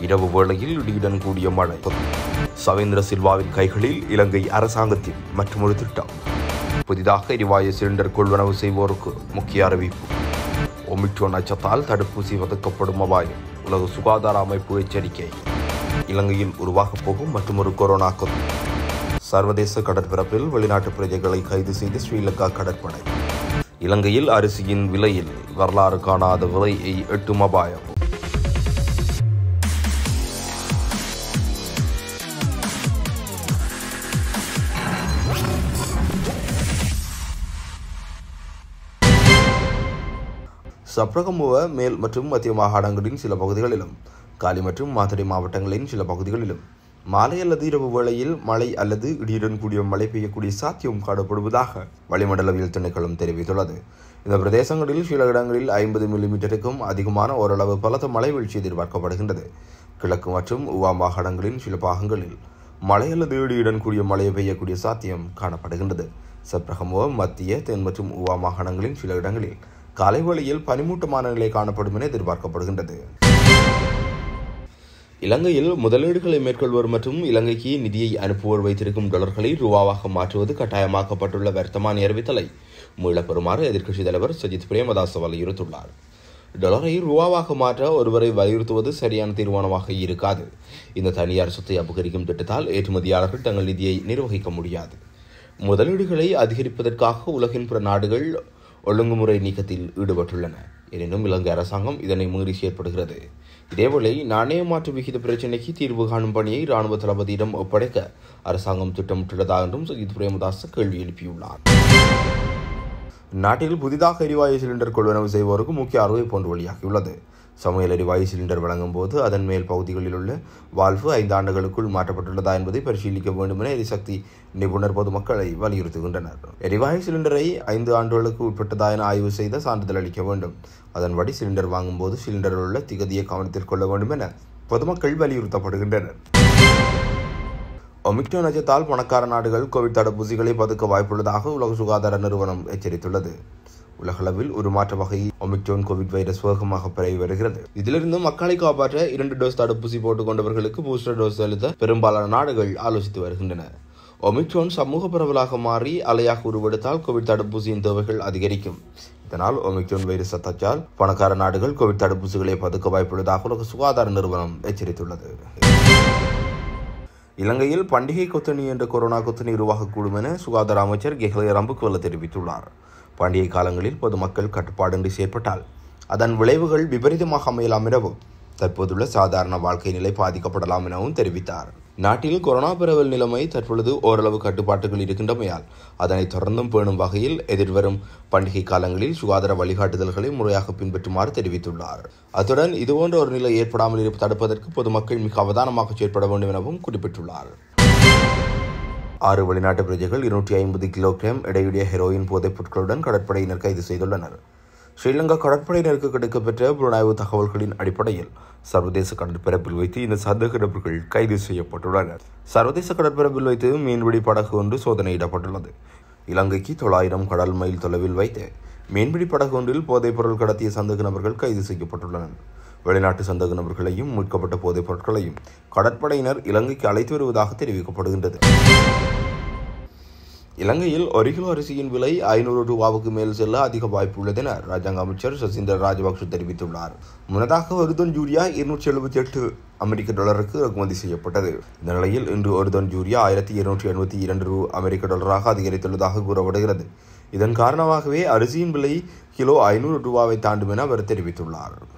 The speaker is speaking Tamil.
இரவு வேளையில் இடியுடன் கூடிய மழை சவேந்திர சில்வாவின் கைகளில் இலங்கை அரசாங்கத்தின் மற்றொரு திட்டம் புதிதாக எரிவாயு சிலிண்டர் கொள்வனவு செய்வோருக்கு முக்கிய அறிவிப்பு ஒமிக்ரோன் அச்சத்தால் தடுப்பூசி ஒதுக்கப்படும் அபாயம் உலக சுகாதார அமைப்பு எச்சரிக்கை இலங்கையில் உருவாகப் போகும் மற்றொரு கொரோனா கொத்து சர்வதேச கடற்பரப்பில் வெளிநாட்டு பிரஜைகளை கைது செய்த ஸ்ரீலங்கா கடற்படை இலங்கையில் அரிசியின் விலையில் வரலாறு காணாத விலையை எட்டும் அபாயம் சப்ரகமுவ மேல் மற்றும் மத்திய மாகாணங்களின் சில பகுதிகளிலும் காலி மற்றும் மாத்தறை மாவட்டங்களின் சில பகுதிகளிலும் மாலை அல்லது இரவு வேளையில் மழை அல்லது இடியுடன் கூடிய மழை பெய்யக்கூடிய சாத்தியம் காணப்படுவதாக வளிமண்டலவியல் திணைக்களம் தெரிவித்துள்ளது இந்த பிரதேசங்களில் சில இடங்களில் ஐம்பது மில்லிமீட்டருக்கும் அதிகமான ஓரளவு பலத்த மழை வீழ்ச்சி எதிர்பார்க்கப்படுகின்றது கிழக்கு மற்றும் உவா மாகாணங்களின் சில பாகங்களில் மழை அல்லது இடியுடன் கூடிய மழை பெய்யக்கூடிய சாத்தியம் காணப்படுகின்றது சப்ரகமுவ மத்திய தென் மற்றும் உவா மாகாணங்களின் சில இடங்களில் காலை வேளையில் பனிமூட்டமான நிலை காணப்படும் என எதிர்பார்க்கப்படுகின்றது இலங்கையில் முதலீடுகளை மேற்கொள்வோர் மற்றும் இலங்கைக்கு நிதியை அனுப்புவோர் வைத்திருக்கும் டாலர்களை ரூபாவாக மாற்றுவது கட்டாயமாக்கப்பட்டுள்ள வர்த்தமானி அறிவித்தலை மீளப் பெறுமாறு எதிர்க்கட்சித் தலைவர் சஜித் பிரேமதாச வலியுறுத்தியுள்ளார் டாலரை ரூபாவாக மாற்ற ஒருவரை வலியுறுத்துவது சரியான தீர்மானமாக இருக்காது இந்த தனியார் சொத்தை அபகரிக்கும் திட்டத்தால் ஏற்றுமதியாளர்கள் தங்கள் நிதியை நிர்வகிக்க முடியாது முதலீடுகளை அதிகரிப்பதற்காக உலகின் பிற நாடுகள் ஒழுங்குமுறை நீக்கத்தில் ஈடுபட்டுள்ளன எனினும் இலங்கை அரசாங்கம் இதனை மீறி செயற்படுகிறது இதேவேளை நாணய மாற்று விகித பிரச்சினைக்கு தீர்வு காணும் பணியை ராணுவ தளபதியிடம் ஒப்படைக்க அரசாங்கம் திட்டமிட்டுள்ளதா என்றும் சஜித் பிரேமதாஸ் கேள்வி எழுப்பியுள்ளார் நாட்டில் புதிதாக எரிவாயு சிலிண்டர் கொள்வனவு செய்வோருக்கு முக்கிய அறிவிப்பு ஒன்று வெளியாகியுள்ளது சமையல் எரிவாயு சிலிண்டர் வழங்கும் போது அதன் மேல் பகுதிகளில் உள்ள வால்வு ஐந்து ஆண்டுகளுக்குள் மாற்றப்பட்டுள்ளதா என்பதை பரிசீலிக்க வேண்டும் என எரிசக்தி நிபுணர் பொதுமக்களை வலியுறுத்துகின்றனர் எரிவாயு சிலிண்டரை ஐந்து ஆண்டுகளுக்கு உட்பட்டதா என ஆய்வு செய்த சான்றிதழ் அளிக்க வேண்டும் அதன்படி சிலிண்டர் வாங்கும்போது சிலிண்டரில் உள்ள திகதியை கவனத்தில் கொள்ள வேண்டும் என பொதுமக்கள் வலியுறுத்தப்படுகின்றனர் ஒமிக்ரோன் அச்சத்தால் பணக்கார நாடுகள் கோவிட் தடுப்பூசிகளை பதுக்க வாய்ப்புள்ளதாக உலக சுகாதார நிறுவனம் எச்சரித்துள்ளது உலகளவில் உருமாற்ற வகையில் ஒமிக்ரோன் கோவிட் வைரஸ் வேகமாக பரவி வருகிறது இதிலிருந்து மக்களை காப்பாற்ற இரண்டு டோஸ் தடுப்பூசி போட்டுக் கொண்டவர்களுக்கு பூஸ்டர் டோஸ் செலுத்த பெரும்பாலான நாடுகள் ஆலோசித்து வருகின்றன ஒமிக்ரோன் சமூக பரவலாக மாறி அலையாக உருவெடுத்தால் கோவிட் தடுப்பூசியின் தேவைகள் அதிகரிக்கும் இதனால் ஒமிக்ரோன் வைரஸ் அத்தாச்சால் பணக்கார நாடுகள் கோவிட் தடுப்பூசிகளை பதுக்க வாய்ப்புள்ளதாக உலக சுகாதார நிறுவனம் எச்சரித்துள்ளது இலங்கையில் பண்டிகை கொத்தணி என்ற கொரோனா கொத்தணி உருவாகக்கூடும் என சுகாதார அமைச்சர் கெஹ்லே ரம்புக்வெல்ல தெரிவித்துள்ளார் பண்டிகை காலங்களில் பொதுமக்கள் கட்டுப்பாடின்றி செயற்பட்டால் அதன் விளைவுகள் விபரீதமாக அமையலாம் எனவும் தற்போதுள்ள சாதாரண வாழ்க்கை நிலை பாதிக்கப்படலாம் எனவும் தெரிவித்தார் நாட்டில் கொரோனா பரவல் நிலைமை தற்பொழுது ஓரளவு கட்டுப்பாட்டுகள் இருக்கின்றமையால் அதனை தொடர்ந்தும் பேணும் வகையில் எதிர்வரும் பண்டிகை காலங்களில் சுகாதார வழிகாட்டுதல்களை முறையாக பின்பற்றுமாறு தெரிவித்துள்ளார் அத்துடன் இதுபோன்ற ஒரு நிலை ஏற்படாமல் இருப்ப தடுப்பதற்கு பொதுமக்கள் மிக அவதானமாக செயற்பட வேண்டும் எனவும் குறிப்பிட்டுள்ளார் ஆறு வெளிநாட்டு பிரஜைகள் இருநூற்றி ஐம்பது கிலோகிராம் எடையுடைய ஹெரோயின் போதைப் பொருட்களுடன் கடற்படையினர் கைது செய்துள்ளனர் ஸ்ரீலங்கா கடற்படையினருக்கு கிடைக்கப்பெற்ற புலனாய்வு தகவல்களின் அடிப்படையில் சர்வதேச கடற்பரப்பில் வைத்து இந்த சந்தேக நபர்கள் கைது செய்யப்பட்டுள்ளனர் சர்வதேச கடற்பரப்பில் வைத்து மீன்பிடி படகு ஒன்று சோதனையிடப்பட்டுள்ளது இலங்கைக்கு தொள்ளாயிரம் கடல் மைல் தொலைவில் வைத்து மீன்பிடி படகு ஒன்றில் போதைப் பொருள் கடத்திய சந்தேக நபர்கள் கைது செய்யப்பட்டுள்ளனர் வெளிநாட்டு சந்தேக நபர்களையும் மீட்கப்பட்ட போதைப் பொருட்களையும் கடற்படையினர் இலங்கைக்கு அழைத்து வருவதாக தெரிவிக்கப்படுகின்றது இலங்கையில் ஒரு கிலோ அரிசியின் விலை ஐநூறு ரூபாவுக்கு மேல் செல்ல அதிக வாய்ப்பு உள்ளது என ராஜாங்க அமைச்சர் சசீந்திர ராஜபக்ஷ தெரிவித்துள்ளார் முன்னதாக ஒரு தொன் யூரியா இருநூற்றி எழுபத்தி எட்டு அமெரிக்க டாலருக்கு இறக்குமதி செய்யப்பட்டது இந்த நிலையில் இன்று ஒரு தொன் யூரியா ஆயிரத்தி இருநூற்றி எழுபத்தி இரண்டு ரூ அமெரிக்க டாலராக அதிகரித்துள்ளதாக கூறப்படுகிறது இதன் காரணமாகவே அரிசியின் விலை கிலோ ஐநூறு ரூபாவை தாண்டும் என அவர் தெரிவித்துள்ளார்